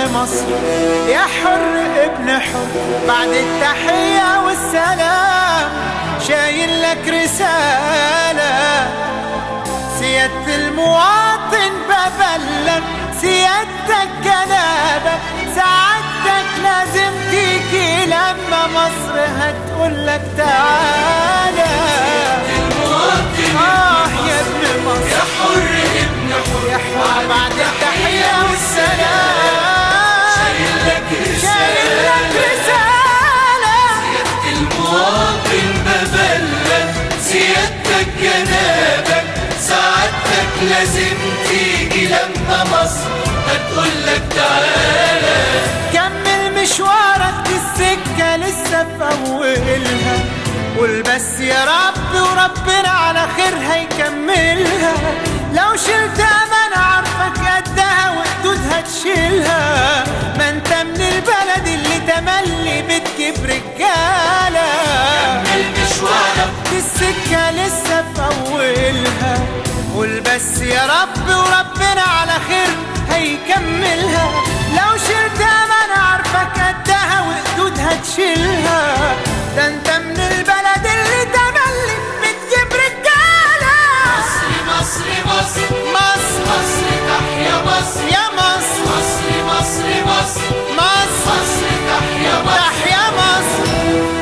ابن مصر يا حر ابن حر بعد التحية والسلام شايل لك رسالة سيادة المواطن ببلغ سيادتك جنابك سعادتك لازم تيجي لما مصر هتقول لك تعالى آه يا ابن مصر يا حر ابن حر يا حر بعد التحية والسلام شايل لك شايل رسالة لك رسالة المواطن ببلغ سيادتك جنابك سعادتك لازم تيجي لما مصر هتقول لك تعالى كمل مشوارك دي السكة لسه في أولها قول بس يا رب وربنا على خير هيكملها لو شلت أمانة عارفك قدها وحدودها تشيلها ما انت من البلد اللي تملي بتجيب رجالة كمل مشوارك دي السكة لسه في أولها قول بس يا رب وربنا على خير هيكملها لو شلت أمانة عارفك قدها وحدودها تشيلها ده انت من البلد اللي تملي بتجيب رجالة مصر مصر مصر مصر مصر تحيا مصر يا مصر مصر مصر مصر مصر مصر تحيا مصر تحيا مصر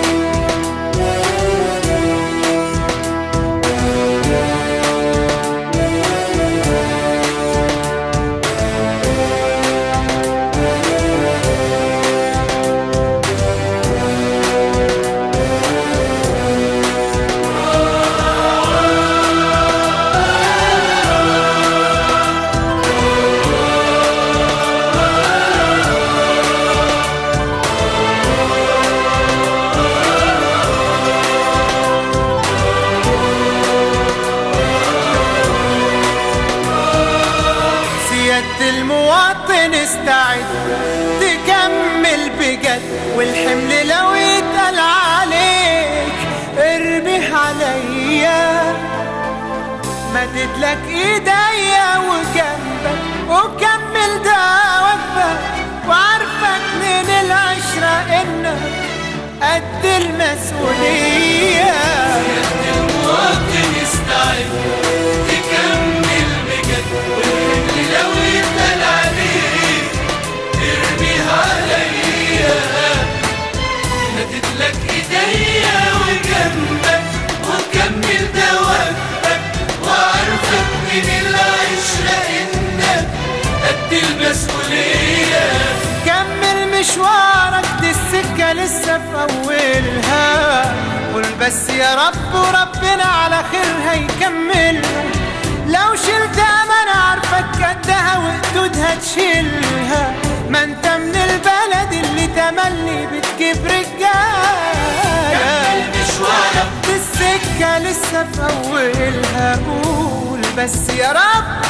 سيادة المواطن استعد تكمل بجد والحمل لو يتقل عليك ارميه عليا مدد لك ايديا وجنبك وكمل ده واجبك وعارفك من العشرة انك قد المسؤولية المواطن يستعد تكمل بجد والحمل لو يتقل عليك ارميها عليا مدد لك ايديا وجنبك وكمل دوامك وعارفك من العشرة انك قد المسؤولية كمل مشوارك دي السكة لسه في أولها قول بس يا رب وربنا على خير هيكملها لو شلت أمانة عارفك قدها وحدودها تشيلها ما انت من البلد اللي تملي بتجيب رجالة كمل مشوارك دي السكة لسه في أولها قول بس يا رب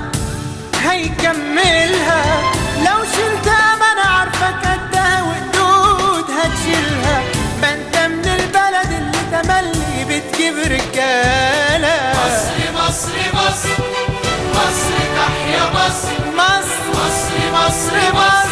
هيكملها لو شلت أمانة عارفك قدها وحدودها تشيلها ما انت من البلد اللي تملي بتجيب رجالة مصر مصر مصر مصر تحيا مصر مصر مصر مصر مصر مصر